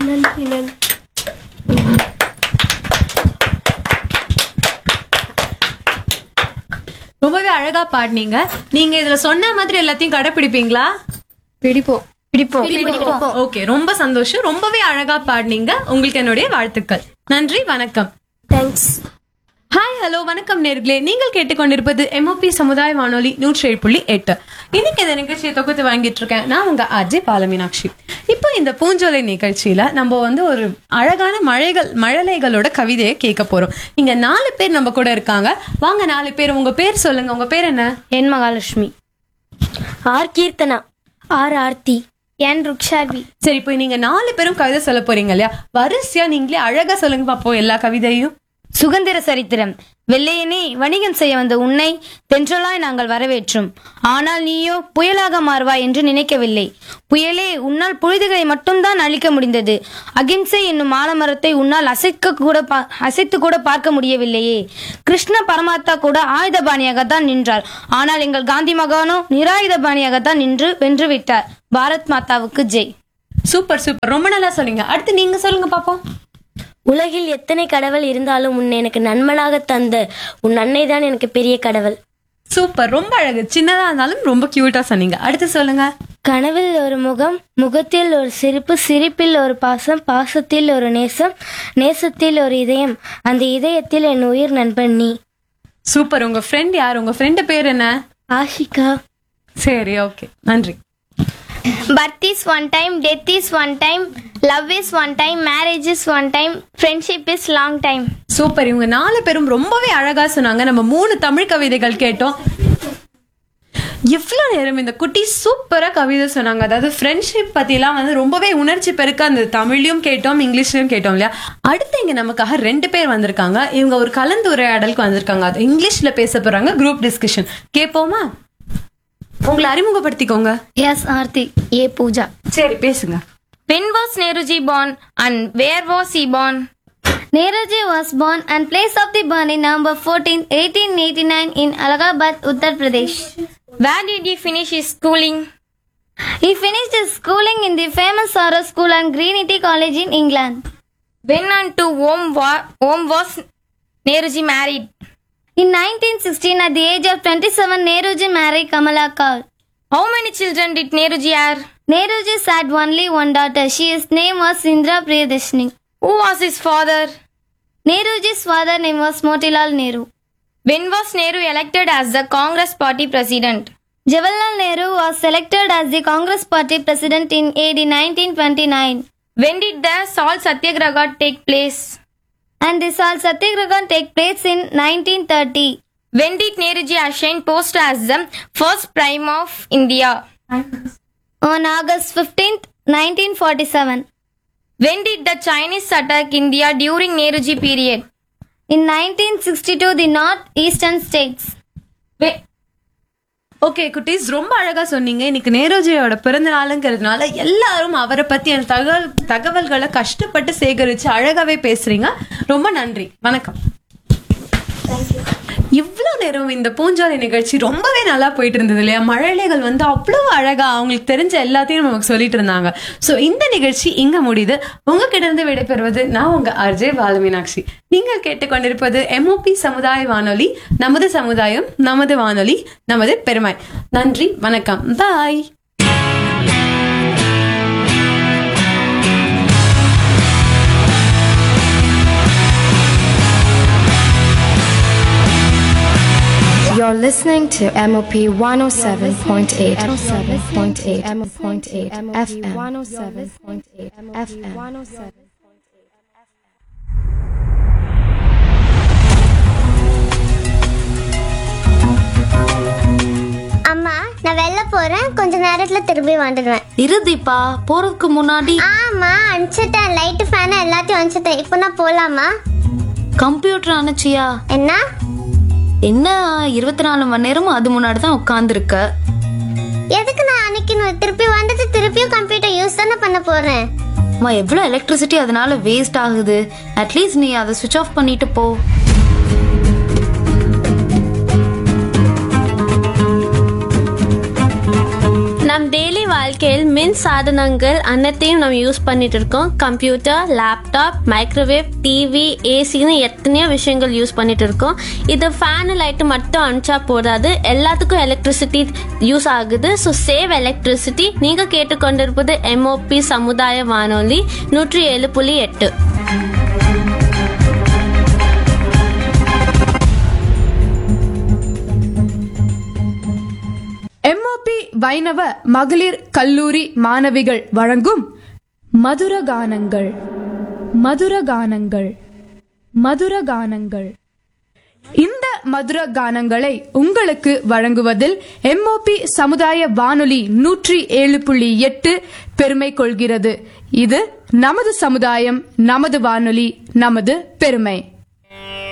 நன்றி நன்றி ரொம்பவே அழகா பாடினீங்க நீங்க இதுல சொன்ன மாதிரி எல்லாத்தையும் கடைபிடிப்பீங்களா பிடிப்போம் பிடிப்போம் ஓகே ரொம்ப சந்தோஷம் ரொம்பவே அழகா பாடினீங்க உங்களுக்கு என்னுடைய வாழ்த்துக்கள் நன்றி வணக்கம் தேங்க்ஸ் ஹாய் ஹலோ வணக்கம் நேர்களே நீங்கள் கேட்டுக்கொண்டிருப்பது எம்ஓபி சமுதாய வானொலி நூற்றி ஏழு புள்ளி எட்டு இன்னைக்கு இந்த நிகழ்ச்சியை தொகுத்து வாங்கிட்டு இருக்கேன் நான் உங்க அஜய் பாலமீனாட்சி இப்போ இந்த பூஞ்சோலை நிகழ்ச்சியில நம்ம வந்து ஒரு அழகான மழைகள் மழலைகளோட கவிதையை கேட்க போறோம் இங்க நாலு பேர் நம்ம கூட இருக்காங்க வாங்க நாலு பேர் உங்க பேர் சொல்லுங்க உங்க பேர் என்ன N Mahalakshmi R Keerthana R Aarthi N Rukshaarvi சரி இப்போ நீங்க நாலு பேரும் கவிதை சொல்ல போறீங்க இல்லையா வரிசையா நீங்களே அழகா சொல்லுங்க பாப்போம் எல்லா கவிதையும் சுதந்திர சரித்திரம் வெள்ளையனே வணிகம் செய்ய வந்த உன்னை தென்றலாய் நாங்கள் வரவேற்றோம் ஆனால் நீயோ புயலாக மாறுவாய் என்று நினைக்கவில்லை புயலே உன்னால் புழுதிகளை மட்டும்தான் அழிக்க முடிந்தது அகிம்சை என்னும் ஆலமரத்தை உன்னால் அசைக்க கூட பா- அசைத்து கூட பார்க்க முடியவில்லையே கிருஷ்ண பரமாத்தா கூட ஆயுதபாணியாகத்தான் நின்றார் ஆனால் எங்கள் காந்தி மகானோ நிராயுதபாணியாகத்தான் நின்று வென்று விட்டார் பாரத் மாதாவுக்கு ஜெய் சூப்பர் சூப்பர் ரொம்ப நல்லா சொன்னீங்க அடுத்து நீங்க சொல்லுங்க பாப்போம் உலகில் எத்தனை கடவுள் இருந்தாலும் உன்னை எனக்கு நண்பனாக தந்த உன் அன்னை தான் எனக்கு பெரிய கடவுள் சூப்பர் ரொம்ப அழகு சின்னதா இருந்தாலும் ரொம்ப கியூட்டா சொன்னீங்க அடுத்து சொல்லுங்க கனவில் ஒரு முகம் முகத்தில் ஒரு சிரிப்பு சிரிப்பில் ஒரு பாசம் பாசத்தில் ஒரு நேசம் நேசத்தில் ஒரு இதயம் அந்த இதயத்தில் என் உயிர் நண்பன் நீ சூப்பர் உங்க ஃப்ரெண்ட் யார் உங்க ஃப்ரெண்ட் பேர் என்ன ஆஷிகா சரி ஓகே நன்றி Birth is one time, death is one time, love is one time, marriage is one time, friendship is long time. Super இவங்க நாலு பேரும் ரொம்பவே அழகா சொன்னாங்க நம்ம மூணு தமிழ் கவிதைகள் கேட்டோம் எவ்வளவு நேரம் இந்த குட்டி சூப்பரா கவிதை சொன்னாங்க அதாவது ஃப்ரெண்ட்ஷிப் பத்திலாம் வந்து ரொம்பவே உணர்ச்சி பெருக்க அந்த தமிழ்லயும் கேட்டோம் இங்கிலீஷ்லயும் கேட்டோம் இல்லையா அடுத்து இங்க நமக்காக ரெண்டு பேர் வந்திருக்காங்க இவங்க ஒரு கலந்துரையாடலுக்கு வந்திருக்காங்க அது இங்கிலீஷ்ல பேச போறாங்க குரூப் டிஸ்கஷன் கேட்போமா உங்களை அறிமுகப்படுத்திக்கோங்க எஸ் ஆர்த்தி ஏ பூஜா சரி பேசுங்க When was Nehruji born and where was he born? Nehruji was born and place of the birth in November 14, 1889 in Allahabad, Uttar Pradesh. Where did he finish his schooling? He finished his schooling in the famous Sarah School and Greenwich College in England. When and to whom, wa- whom was Nehruji married? In 1916, at the age of 27, Nehruji married Kamala Kaur. How many children did Nehruji have? Nehruji had only one daughter. She, his name was Indra Priyadashini. Who was his father? Nehruji's father name was Motilal Nehru. When was Nehru elected as the Congress Party president? Jawaharlal Nehru was selected as the Congress Party president in AD 1929. When did the Salt Satyagraha take place? And the Salt Satyagraha take place in 1930. When did Nehruji ascend post as the first prime of India? On August 15th, 1947. When did the Chinese attack India during Nehruji period? In 1962, the northeastern states. When, okay குட்டீஸ் ரொம்ப அழகா சொன்னீங்க இன்னைக்கு நேரோஜியோட பிறந்த நாளுங்கிறதுனால எல்லாரும் அவரை பத்தி அந்த தகவல் தகவல்களை கஷ்டப்பட்டு சேகரிச்சு அழகாவே பேசுறீங்க ரொம்ப நன்றி வணக்கம் இவ்வளோ நேரம் இந்த பூஞ்சாலை நிகழ்ச்சி ரொம்பவே நல்லா போயிட்டு இருந்தது இல்லையா மழலைகள் வந்து அவ்வளோ அழகா அவங்களுக்கு தெரிஞ்ச எல்லாத்தையும் நமக்கு சொல்லிட்டு இருந்தாங்க ஸோ இந்த நிகழ்ச்சி இங்க முடியுது உங்ககிட்ட இருந்து விடைபெறுவது நான் உங்க அர்ஜய் பாலமீனாட்சி நீங்கள் கேட்டுக்கொண்டிருப்பது எம்ஓபி சமுதாய வானொலி நமது சமுதாயம் நமது வானொலி நமது பெருமை நன்றி வணக்கம் பாய் You're listening to MOP 107.8 107.8 107.8 FM 107.8 FM 107. அம்மா நான் வெளில போறேன் கொஞ்ச நேரத்துல திரும்பி வந்துடுவேன் இருதிப்பா போறதுக்கு முன்னாடி ஆமா அனுப்பிச்சிட்டேன் லைட்டு ஃபேன் எல்லாத்தையும் அனுப்பிச்சிட்டேன் இப்போ நான் போலாமா கம்ப்யூட்டர் அனுச்சியா என்ன என்ன இருபத்தி நாலு மணி நேரமும் அது முன்னாடி தான் உட்காந்துருக்க எதுக்கு நான் அனுக்கணும் திருப்பி வந்துட்டு திருப்பியும் கம்ப்யூட்டர் யூஸ் தானே பண்ண போறேன் அம்மா எவ்வளோ எலக்ட்ரிசிட்டி அதனால வேஸ்ட் ஆகுது அட்லீஸ்ட் நீ அதை சுவிச் ஆஃப் பண்ணிட்டு போ நம் டெய்லி வாழ்க்கையில் மின் சாதனங்கள் அனைத்தையும் நம்ம யூஸ் பண்ணிட்டு இருக்கோம் கம்ப்யூட்டர் லேப்டாப் மைக்ரோவேவ் டிவி ஏசின்னு எத்தனையோ விஷயங்கள் யூஸ் பண்ணிட்டு இருக்கோம் இது ஃபேனு லைட்டு மட்டும் அனுப்பிச்சா போதாது எல்லாத்துக்கும் எலக்ட்ரிசிட்டி யூஸ் ஆகுது ஸோ சேவ் எலக்ட்ரிசிட்டி நீங்க கேட்டுக்கொண்டிருப்பது எம்ஓபி சமுதாய வானொலி நூற்றி ஏழு புள்ளி எட்டு எம்ஓபி வைணவ மகளிர் கல்லூரி மாணவிகள் வழங்கும் மதுரகானங்கள் மதுரகானங்கள் மதுரகானங்கள் இந்த மதுர கானங்களை உங்களுக்கு வழங்குவதில் எம்ஓபி சமுதாய வானொலி நூற்றி ஏழு புள்ளி எட்டு பெருமை கொள்கிறது இது நமது சமுதாயம் நமது வானொலி நமது பெருமை